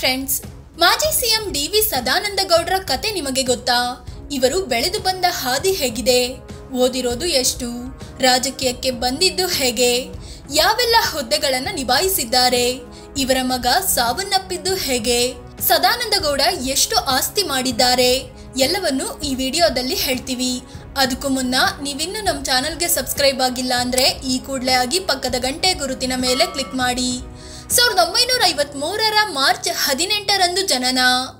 friends ಮಾಜಿ CM D V Sadananda ಗೌಡ್ರ ಕತೆ ನಿಮಗೆ ಗೊತ್ತಾ ಇವರು ಬೆಳೆದು ಬಂದ ಹಾದಿ ಹೇಗಿದೆ ಓದಿರೋದು ಎಷ್ಟು ರಾಜಕೀಯಕ್ಕೆ ಬಂದಿದ್ದು ಹೇಗೆ ಯಾವೆಲ್ಲ ಹುದ್ದೆಗಳನ್ನು ನಿಭಾಯಿಸಿದ್ದಾರೆ ಇವರ ಮಗ ಸಾವನ್ನಪ್ಪಿದ್ದು ಹೇಗೆ ಸದಾನಂದ ಗೌಡ ಎಷ್ಟು ಆಸ್ತಿ ಮಾಡಿದ್ದಾರೆ ಎಲ್ಲವನ್ನು ಈ ವಿಡಿಯೋದಲ್ಲಿ ಹೇಳ್ತೀವಿ ಅದಕ್ಕೂ ಮುನ್ನ ನೀವಿನ್ನೂ ನಮ್ಮ ಚಾನಲ್ಗೆ ಸಬ್ಸ್ಕ್ರೈಬ್ ಆಗಿಲ್ಲ ಅಂದ್ರೆ ಈ ಕೂಡಲೇ ಆಗಿ ಪಕ್ಕದ ಗಂಟೆ ಗುರುತಿನ ಮೇಲೆ ಕ್ಲಿಕ್ ಮಾಡಿ ಸಾವಿರದ ಒಂಬೈನೂರ ಐವತ್ಮೂರರ ಮಾರ್ಚ್ ಹದಿನೆಂಟರಂದು ಜನನ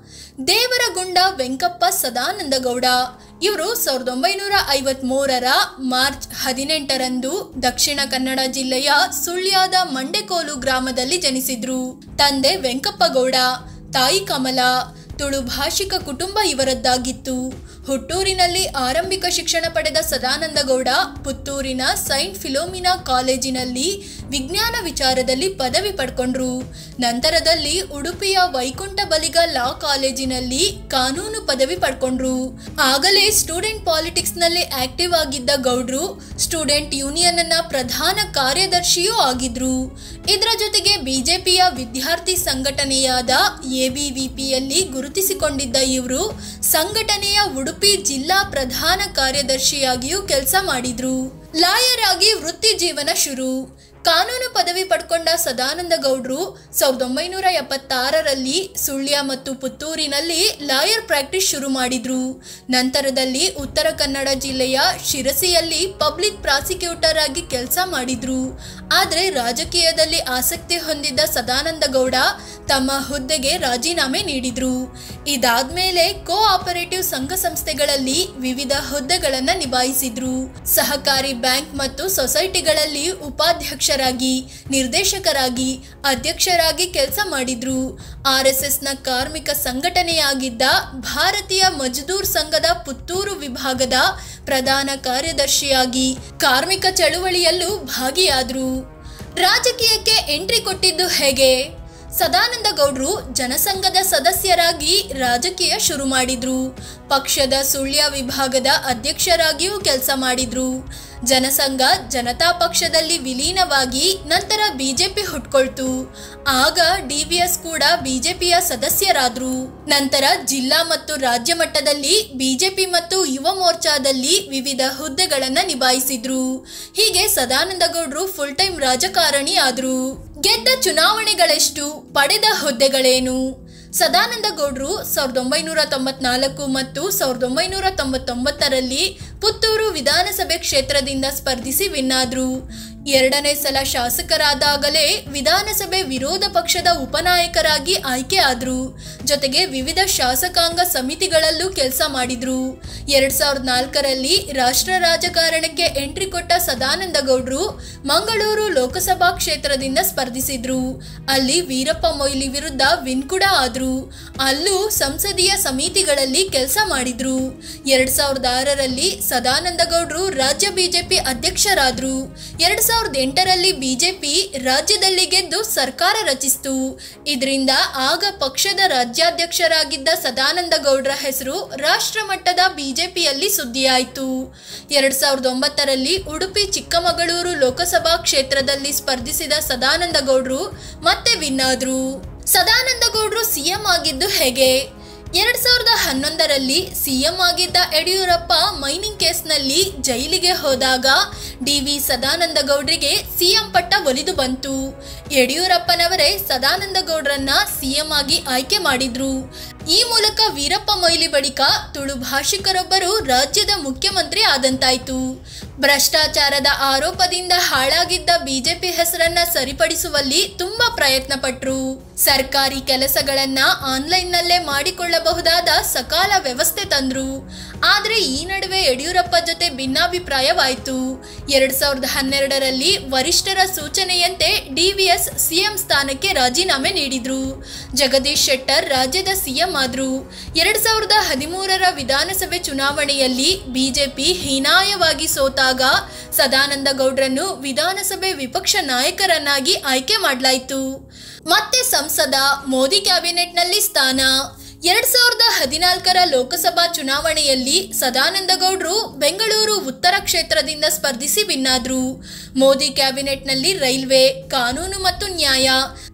ದೇವರಗುಂಡ ವೆಂಕಪ್ಪ ಸದಾನಂದ ಗೌಡ ಇವರು ಸಾವಿರದ ಒಂಬೈನೂರ ಐವತ್ಮೂರರ ಮಾರ್ಚ್ ಹದಿನೆಂಟರಂದು ದಕ್ಷಿಣ ಕನ್ನಡ ಜಿಲ್ಲೆಯ ಸುಳ್ಯದ ಮಂಡೆಕೋಲು ಗ್ರಾಮದಲ್ಲಿ ಜನಿಸಿದ್ರು ತಂದೆ ವೆಂಕಪ್ಪ ಗೌಡ ತಾಯಿ ಕಮಲ ತುಳು ಭಾಷಿಕ ಕುಟುಂಬ ಇವರದ್ದಾಗಿತ್ತು ಹುಟ್ಟೂರಿನಲ್ಲಿ ಆರಂಭಿಕ ಶಿಕ್ಷಣ ಪಡೆದ ಸದಾನಂದ ಗೌಡ ಪುತ್ತೂರಿನ ಸೈಂಟ್ ಫಿಲೋಮಿನಾ ಕಾಲೇಜಿನಲ್ಲಿ ವಿಜ್ಞಾನ ವಿಚಾರದಲ್ಲಿ ಪದವಿ ಪಡ್ಕೊಂಡ್ರು ನಂತರದಲ್ಲಿ ಉಡುಪಿಯ ವೈಕುಂಠ ಬಲಿಗ ಲಾ ಕಾಲೇಜಿನಲ್ಲಿ ಕಾನೂನು ಪದವಿ ಪಡ್ಕೊಂಡ್ರು ಆಗಲೇ ಸ್ಟೂಡೆಂಟ್ ಪಾಲಿಟಿಕ್ಸ್ ನಲ್ಲಿ ಆಕ್ಟಿವ್ ಆಗಿದ್ದ ಗೌಡ್ರು ಸ್ಟೂಡೆಂಟ್ ಯೂನಿಯನ್ ನ ಪ್ರಧಾನ ಕಾರ್ಯದರ್ಶಿಯೂ ಆಗಿದ್ರು ಇದರ ಜೊತೆಗೆ ಬಿಜೆಪಿಯ ವಿದ್ಯಾರ್ಥಿ ಸಂಘಟನೆಯಾದ ಎಬಿವಿಪಿಯಲ್ಲಿ ಗುರುತಿಸಿಕೊಂಡಿದ್ದ ಇವರು ಸಂಘಟನೆಯ ಉಡುಪಿ ಜಿಲ್ಲಾ ಪ್ರಧಾನ ಕಾರ್ಯದರ್ಶಿಯಾಗಿಯೂ ಕೆಲಸ ಮಾಡಿದ್ರು ಲಾಯರ್ ಆಗಿ ವೃತ್ತಿ ಜೀವನ ಶುರು ಕಾನೂನು ಪದವಿ ಪಡ್ಕೊಂಡ ಸದಾನಂದ ಗೌಡ್ರು ಸಾವಿರದ ಒಂಬೈನೂರ ಎಪ್ಪತ್ತಾರರಲ್ಲಿ ಸುಳ್ಯ ಮತ್ತು ಪುತ್ತೂರಿನಲ್ಲಿ ಲಾಯರ್ ಪ್ರಾಕ್ಟೀಸ್ ಶುರು ಮಾಡಿದ್ರು ನಂತರದಲ್ಲಿ ಉತ್ತರ ಕನ್ನಡ ಜಿಲ್ಲೆಯ ಶಿರಸಿಯಲ್ಲಿ ಪಬ್ಲಿಕ್ ಪ್ರಾಸಿಕ್ಯೂಟರ್ ಆಗಿ ಕೆಲಸ ಮಾಡಿದ್ರು ಆದರೆ ರಾಜಕೀಯದಲ್ಲಿ ಆಸಕ್ತಿ ಹೊಂದಿದ್ದ ಸದಾನಂದ ಗೌಡ ತಮ್ಮ ಹುದ್ದೆಗೆ ರಾಜೀನಾಮೆ ನೀಡಿದ್ರು ಇದಾದ್ಮೇಲೆ ಕೋ ಆಪರೇಟಿವ್ ಸಂಘ ಸಂಸ್ಥೆಗಳಲ್ಲಿ ವಿವಿಧ ಹುದ್ದೆಗಳನ್ನು ನಿಭಾಯಿಸಿದ್ರು ಸಹಕಾರಿ ಬ್ಯಾಂಕ್ ಮತ್ತು ಸೊಸೈಟಿಗಳಲ್ಲಿ ಉಪಾಧ್ಯಕ್ಷರಾಗಿ ನಿರ್ದೇಶಕರಾಗಿ ಅಧ್ಯಕ್ಷರಾಗಿ ಕೆಲಸ ಮಾಡಿದ್ರು ಆರ್ ಎಸ್ ಎಸ್ನ ಕಾರ್ಮಿಕ ಸಂಘಟನೆಯಾಗಿದ್ದ ಭಾರತೀಯ ಮಜ್ದೂರ್ ಸಂಘದ ಪುತ್ತೂರು ವಿಭಾಗದ ಪ್ರಧಾನ ಕಾರ್ಯದರ್ಶಿಯಾಗಿ ಕಾರ್ಮಿಕ ಚಳುವಳಿಯಲ್ಲೂ ಭಾಗಿಯಾದ್ರು ರಾಜಕೀಯಕ್ಕೆ ಎಂಟ್ರಿ ಕೊಟ್ಟಿದ್ದು ಹೇಗೆ ಸದಾನಂದ ಗೌಡ್ರು ಜನಸಂಘದ ಸದಸ್ಯರಾಗಿ ರಾಜಕೀಯ ಶುರು ಮಾಡಿದ್ರು ಪಕ್ಷದ ಸುಳ್ಯ ವಿಭಾಗದ ಅಧ್ಯಕ್ಷರಾಗಿಯೂ ಕೆಲಸ ಮಾಡಿದ್ರು ಜನಸಂಘ ಜನತಾ ಪಕ್ಷದಲ್ಲಿ ವಿಲೀನವಾಗಿ ನಂತರ ಬಿಜೆಪಿ ಹುಟ್ಕೊಳ್ತು ಆಗ ಡಿವಿಎಸ್ ಕೂಡ ಬಿಜೆಪಿಯ ಸದಸ್ಯರಾದ್ರು ನಂತರ ಜಿಲ್ಲಾ ಮತ್ತು ರಾಜ್ಯ ಮಟ್ಟದಲ್ಲಿ ಬಿಜೆಪಿ ಮತ್ತು ಯುವ ಮೋರ್ಚಾದಲ್ಲಿ ವಿವಿಧ ಹುದ್ದೆಗಳನ್ನ ನಿಭಾಯಿಸಿದ್ರು ಹೀಗೆ ಸದಾನಂದ ಗೌಡ್ರು ಫುಲ್ ಟೈಮ್ ರಾಜಕಾರಣಿ ಆದ್ರು ಗೆದ್ದ ಚುನಾವಣೆಗಳೆಷ್ಟು ಪಡೆದ ಹುದ್ದೆಗಳೇನು ಸದಾನಂದ ಗೌಡ್ರು ಸಾವಿರದ ಒಂಬೈನೂರ ತೊಂಬತ್ನಾಲ್ಕು ಮತ್ತು ಸಾವಿರದ ಒಂಬೈನೂರ ತೊಂಬತ್ತೊಂಬತ್ತರಲ್ಲಿ ಪುತ್ತೂರು ವಿಧಾನಸಭೆ ಕ್ಷೇತ್ರದಿಂದ ಸ್ಪರ್ಧಿಸಿ ವಿನ್ನಾದ್ರು ಎರಡನೇ ಸಲ ಶಾಸಕರಾದಾಗಲೇ ವಿಧಾನಸಭೆ ವಿರೋಧ ಪಕ್ಷದ ಉಪನಾಯಕರಾಗಿ ಆಯ್ಕೆ ಆದ್ರು ಜೊತೆಗೆ ವಿವಿಧ ಶಾಸಕಾಂಗ ಸಮಿತಿಗಳಲ್ಲೂ ಕೆಲಸ ಮಾಡಿದ್ರು ಎರಡ್ ಸಾವಿರದ ನಾಲ್ಕರಲ್ಲಿ ರಾಷ್ಟ್ರ ರಾಜಕಾರಣಕ್ಕೆ ಎಂಟ್ರಿ ಕೊಟ್ಟ ಸದಾನಂದ ಗೌಡ್ರು ಮಂಗಳೂರು ಲೋಕಸಭಾ ಕ್ಷೇತ್ರದಿಂದ ಸ್ಪರ್ಧಿಸಿದ್ರು ಅಲ್ಲಿ ವೀರಪ್ಪ ಮೊಯ್ಲಿ ವಿರುದ್ಧ ವಿನ್ ಕೂಡ ಆದ್ರು ಅಲ್ಲೂ ಸಂಸದೀಯ ಸಮಿತಿಗಳಲ್ಲಿ ಕೆಲಸ ಮಾಡಿದ್ರು ಎರಡ್ ಸಾವಿರದ ಆರರಲ್ಲಿ ಸದಾನಂದ ಗೌಡ್ರು ರಾಜ್ಯ ಬಿಜೆಪಿ ಅಧ್ಯಕ್ಷರಾದ್ರು ಎರಡ್ ಸಾವಿರದ ಎಂಟರಲ್ಲಿ ಬಿಜೆಪಿ ರಾಜ್ಯದಲ್ಲಿ ಗೆದ್ದು ಸರ್ಕಾರ ರಚಿಸಿತು ಇದರಿಂದ ಆಗ ಪಕ್ಷದ ರಾಜ್ಯಾಧ್ಯಕ್ಷರಾಗಿದ್ದ ಸದಾನಂದ ಗೌಡ್ರ ಹೆಸರು ರಾಷ್ಟ್ರ ಮಟ್ಟದ ಬಿಜೆಪಿಯಲ್ಲಿ ಸುದ್ದಿಯಾಯಿತು ಎರಡ್ ಸಾವಿರದ ಒಂಬತ್ತರಲ್ಲಿ ಉಡುಪಿ ಚಿಕ್ಕಮಗಳೂರು ಲೋಕಸಭಾ ಕ್ಷೇತ್ರದಲ್ಲಿ ಸ್ಪರ್ಧಿಸಿದ ಸದಾನಂದ ಗೌಡ್ರು ಮತ್ತೆ ವಿನ್ ಆದ್ರು ಸದಾನಂದ ಗೌಡ್ರು ಸಿಎಂ ಆಗಿದ್ದು ಹೇಗೆ ಎರಡ್ ಸಾವಿರದ ಹನ್ನೊಂದರಲ್ಲಿ ಸಿಎಂ ಆಗಿದ್ದ ಯಡಿಯೂರಪ್ಪ ಮೈನಿಂಗ್ ಕೇಸ್ನಲ್ಲಿ ಜೈಲಿಗೆ ಹೋದಾಗ ಡಿ ವಿ ಸದಾನಂದ ಗೌಡ್ರಿಗೆ ಸಿಎಂ ಪಟ್ಟ ಒಲಿದು ಬಂತು ಯಡಿಯೂರಪ್ಪನವರೇ ಸದಾನಂದ ಗೌಡ್ರನ್ನ ಸಿಎಂ ಆಗಿ ಆಯ್ಕೆ ಮಾಡಿದ್ರು ಈ ಮೂಲಕ ವೀರಪ್ಪ ಮೊಯ್ಲಿ ಬಳಿಕ ತುಳು ಭಾಷಿಕರೊಬ್ಬರು ರಾಜ್ಯದ ಮುಖ್ಯಮಂತ್ರಿ ಆದಂತಾಯ್ತು ಭ್ರಷ್ಟಾಚಾರದ ಆರೋಪದಿಂದ ಹಾಳಾಗಿದ್ದ ಬಿಜೆಪಿ ಹೆಸರನ್ನ ಸರಿಪಡಿಸುವಲ್ಲಿ ತುಂಬಾ ಪ್ರಯತ್ನ ಪಟ್ರು ಸರ್ಕಾರಿ ಕೆಲಸಗಳನ್ನ ಆನ್ಲೈನ್ನಲ್ಲೇ ಮಾಡಿಕೊಳ್ಳಬಹುದಾದ ಸಕಾಲ ವ್ಯವಸ್ಥೆ ತಂದ್ರು ಆದ್ರೆ ಈ ನಡುವೆ ಯಡಿಯೂರಪ್ಪ ಜೊತೆ ಭಿನ್ನಾಭಿಪ್ರಾಯವಾಯಿತು ಎರಡ್ ಸಾವಿರದ ಹನ್ನೆರಡರಲ್ಲಿ ವರಿಷ್ಠರ ಸೂಚನೆಯಂತೆ ಡಿವಿಎಸ್ ಸಿಎಂ ಸ್ಥಾನಕ್ಕೆ ರಾಜೀನಾಮೆ ನೀಡಿದ್ರು ಜಗದೀಶ್ ಶೆಟ್ಟರ್ ರಾಜ್ಯದ ಸಿಎಂ ಆದ್ರು ಎರಡ್ ಸಾವಿರದ ಹದಿಮೂರರ ವಿಧಾನಸಭೆ ಚುನಾವಣೆಯಲ್ಲಿ ಬಿಜೆಪಿ ಹೀನಾಯವಾಗಿ ಸೋತಾಗ ಸದಾನಂದ ಗೌಡ್ರನ್ನು ವಿಧಾನಸಭೆ ವಿಪಕ್ಷ ನಾಯಕರನ್ನಾಗಿ ಆಯ್ಕೆ ಮಾಡಲಾಯಿತು ಮತ್ತೆ ಸಂಸದ ಮೋದಿ ಕ್ಯಾಬಿನೆಟ್ನಲ್ಲಿ ಸ್ಥಾನ ಎರಡ್ ಸಾವಿರದ ಹದಿನಾಲ್ಕರ ಲೋಕಸಭಾ ಚುನಾವಣೆಯಲ್ಲಿ ಸದಾನಂದ ಗೌಡ್ರು ಬೆಂಗಳೂರು ಉತ್ತರ ಕ್ಷೇತ್ರದಿಂದ ಸ್ಪರ್ಧಿಸಿ ವಿನ್ನಾದ್ರು ಮೋದಿ ಕ್ಯಾಬಿನೆಟ್ನಲ್ಲಿ ರೈಲ್ವೆ ಕಾನೂನು ಮತ್ತು ನ್ಯಾಯ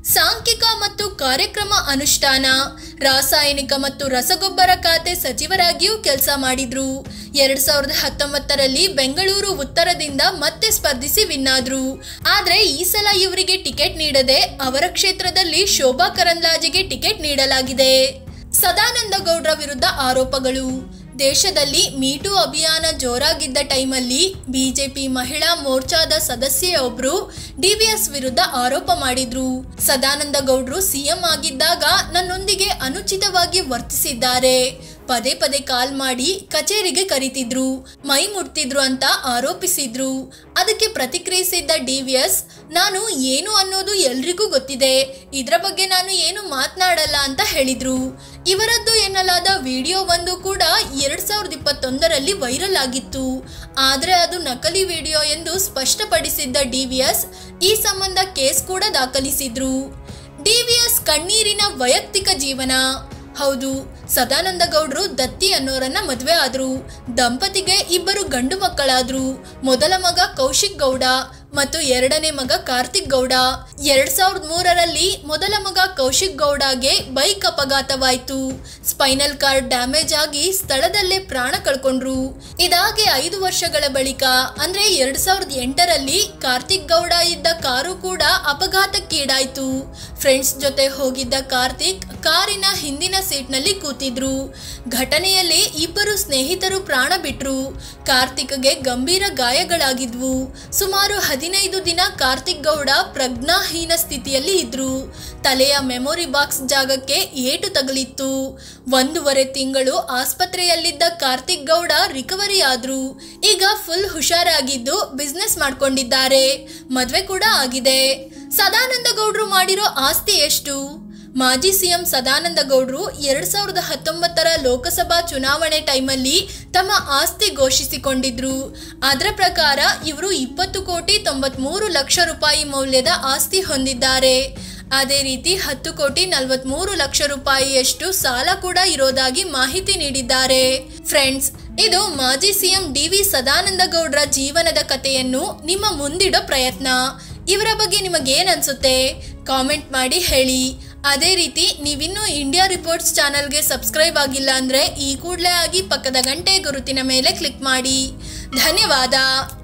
ಸಾಂಖ್ಯಿಕ ಮತ್ತು ಕಾರ್ಯಕ್ರಮ ಅನುಷ್ಠಾನ ರಾಸಾಯನಿಕ ಮತ್ತು ರಸಗೊಬ್ಬರ ಖಾತೆ ಸಚಿವರಾಗಿಯೂ ಕೆಲಸ ಮಾಡಿದ್ರು ಎರಡ್ ಸಾವಿರದ ಹತ್ತೊಂಬತ್ತರಲ್ಲಿ ಬೆಂಗಳೂರು ಉತ್ತರದಿಂದ ಮತ್ತೆ ಸ್ಪರ್ಧಿಸಿ ವಿನ್ನಾದ್ರು ಆದ್ರೆ ಈ ಸಲ ಇವರಿಗೆ ಟಿಕೆಟ್ ನೀಡದೆ ಅವರ ಕ್ಷೇತ್ರದಲ್ಲಿ ಶೋಭಾ ಕರಂದ್ಲಾಜೆಗೆ ಟಿಕೆಟ್ ನೀಡಲಾಗಿದೆ ಸದಾನಂದ ಗೌಡ್ರ ವಿರುದ್ಧ ಆರೋಪಗಳು ದೇಶದಲ್ಲಿ ಮೀಟು ಅಭಿಯಾನ ಜೋರಾಗಿದ್ದ ಟೈಮಲ್ಲಿ ಬಿಜೆಪಿ ಮಹಿಳಾ ಮೋರ್ಚಾದ ಸದಸ್ಯೆಯೊಬ್ರು ಡಿವಿಎಸ್ ವಿರುದ್ಧ ಆರೋಪ ಮಾಡಿದ್ರು ಸದಾನಂದ ಗೌಡ್ರು ಸಿಎಂ ಆಗಿದ್ದಾಗ ನನ್ನೊಂದಿಗೆ ಅನುಚಿತವಾಗಿ ವರ್ತಿಸಿದ್ದಾರೆ ಪದೇ ಪದೇ ಕಾಲ್ ಮಾಡಿ ಕಚೇರಿಗೆ ಕರೀತಿದ್ರು ಮೈ ಮುಟ್ತಿದ್ರು ಅಂತ ಆರೋಪಿಸಿದ್ರು ಅದಕ್ಕೆ ಪ್ರತಿಕ್ರಿಯಿಸಿದ್ದ ಡಿವಿಎಸ್ ನಾನು ಏನು ಅನ್ನೋದು ಎಲ್ರಿಗೂ ಗೊತ್ತಿದೆ ಇದರ ಬಗ್ಗೆ ನಾನು ಏನು ಮಾತನಾಡಲ್ಲ ಅಂತ ಹೇಳಿದ್ರು ಇವರದ್ದು ಎನ್ನಲಾದ ವಿಡಿಯೋ ಒಂದು ಕೂಡ ಎರಡ್ ಸಾವಿರದ ಇಪ್ಪತ್ತೊಂದರಲ್ಲಿ ವೈರಲ್ ಆಗಿತ್ತು ಆದ್ರೆ ಅದು ನಕಲಿ ವಿಡಿಯೋ ಎಂದು ಸ್ಪಷ್ಟಪಡಿಸಿದ್ದ ಡಿವಿಎಸ್ ಈ ಸಂಬಂಧ ಕೇಸ್ ಕೂಡ ದಾಖಲಿಸಿದ್ರು ಡಿವಿಎಸ್ ಕಣ್ಣೀರಿನ ವೈಯಕ್ತಿಕ ಜೀವನ ಹೌದು ಸದಾನಂದ ಗೌಡ್ರು ದತ್ತಿ ಅನ್ನೋರನ್ನ ಮದುವೆ ಆದ್ರು ದಂಪತಿಗೆ ಇಬ್ಬರು ಗಂಡು ಮಕ್ಕಳಾದ್ರು ಮೊದಲ ಮಗ ಕೌಶಿಕ್ ಗೌಡ ಮತ್ತು ಎರಡನೇ ಮಗ ಕಾರ್ತಿಕ್ ಗೌಡ ಎರಡ್ ಸಾವಿರದ ಮೂರರಲ್ಲಿ ಮೊದಲ ಮಗ ಕೌಶಿಕ್ ಗೌಡಗೆ ಬೈಕ್ ಅಪಘಾತವಾಯ್ತು ಸ್ಪೈನಲ್ ಕಾರ್ಡ್ ಡ್ಯಾಮೇಜ್ ಆಗಿ ಸ್ಥಳದಲ್ಲೇ ಪ್ರಾಣ ಕಳ್ಕೊಂಡ್ರು ಇದಾಗಿ ಐದು ವರ್ಷಗಳ ಬಳಿಕ ಅಂದ್ರೆ ಎರಡ್ ಸಾವಿರದ ಎಂಟರಲ್ಲಿ ಕಾರ್ತಿಕ್ ಗೌಡ ಇದ್ದ ಕಾರು ಕೂಡ ಅಪಘಾತಕ್ಕೀಡಾಯ್ತು ಫ್ರೆಂಡ್ಸ್ ಜೊತೆ ಹೋಗಿದ್ದ ಕಾರ್ತಿಕ್ ಕಾರಿನ ಹಿಂದಿನ ಸೀಟ್ನಲ್ಲಿ ಕೂತಿದ್ರು ಘಟನೆಯಲ್ಲಿ ಇಬ್ಬರು ಸ್ನೇಹಿತರು ಪ್ರಾಣ ಬಿಟ್ರು ಕಾರ್ತಿಕ್ಗೆ ಗಂಭೀರ ಗಾಯಗಳಾಗಿದ್ವು ಸುಮಾರು ಹದಿನೈದು ದಿನ ಕಾರ್ತಿಕ್ ಗೌಡ ಪ್ರಜ್ಞಾಹೀನ ಸ್ಥಿತಿಯಲ್ಲಿ ಇದ್ರು ತಲೆಯ ಮೆಮೊರಿ ಬಾಕ್ಸ್ ಜಾಗಕ್ಕೆ ಏಟು ತಗುಲಿತ್ತು ಒಂದೂವರೆ ತಿಂಗಳು ಆಸ್ಪತ್ರೆಯಲ್ಲಿದ್ದ ಕಾರ್ತಿಕ್ ಗೌಡ ರಿಕವರಿ ಆದ್ರು ಈಗ ಫುಲ್ ಹುಷಾರಾಗಿದ್ದು ಬಿಸ್ನೆಸ್ ಮಾಡ್ಕೊಂಡಿದ್ದಾರೆ ಮದ್ವೆ ಕೂಡ ಆಗಿದೆ ಸದಾನಂದ ಗೌಡ್ರು ಮಾಡಿರೋ ಆಸ್ತಿ ಎಷ್ಟು ಮಾಜಿ ಸಿಎಂ ಸದಾನಂದ ಗೌಡ್ರು ಎರಡ್ ಸಾವಿರದ ಹತ್ತೊಂಬತ್ತರ ಲೋಕಸಭಾ ಚುನಾವಣೆ ಟೈಮಲ್ಲಿ ತಮ್ಮ ಆಸ್ತಿ ಘೋಷಿಸಿಕೊಂಡಿದ್ರು ಅದರ ಪ್ರಕಾರ ಇವರು ಇಪ್ಪತ್ತು ಕೋಟಿ ತೊಂಬತ್ಮೂರು ಲಕ್ಷ ರೂಪಾಯಿ ಮೌಲ್ಯದ ಆಸ್ತಿ ಹೊಂದಿದ್ದಾರೆ ಅದೇ ರೀತಿ ಹತ್ತು ಕೋಟಿ ನಲವತ್ಮೂರು ಲಕ್ಷ ರೂಪಾಯಿಯಷ್ಟು ಸಾಲ ಕೂಡ ಇರೋದಾಗಿ ಮಾಹಿತಿ ನೀಡಿದ್ದಾರೆ ಫ್ರೆಂಡ್ಸ್ ಇದು ಮಾಜಿ ಸಿಎಂ ಡಿ ವಿ ಸದಾನಂದ ಗೌಡ್ರ ಜೀವನದ ಕಥೆಯನ್ನು ನಿಮ್ಮ ಮುಂದಿಡೋ ಪ್ರಯತ್ನ ಇವರ ಬಗ್ಗೆ ನಿಮಗೇನ್ ಅನ್ಸುತ್ತೆ ಕಾಮೆಂಟ್ ಮಾಡಿ ಹೇಳಿ ಅದೇ ರೀತಿ ನೀವಿನ್ನೂ ಇಂಡಿಯಾ ರಿಪೋರ್ಟ್ಸ್ ಚಾನಲ್ಗೆ ಸಬ್ಸ್ಕ್ರೈಬ್ ಆಗಿಲ್ಲ ಅಂದರೆ ಈ ಕೂಡಲೇ ಆಗಿ ಪಕ್ಕದ ಗಂಟೆ ಗುರುತಿನ ಮೇಲೆ ಕ್ಲಿಕ್ ಮಾಡಿ ಧನ್ಯವಾದ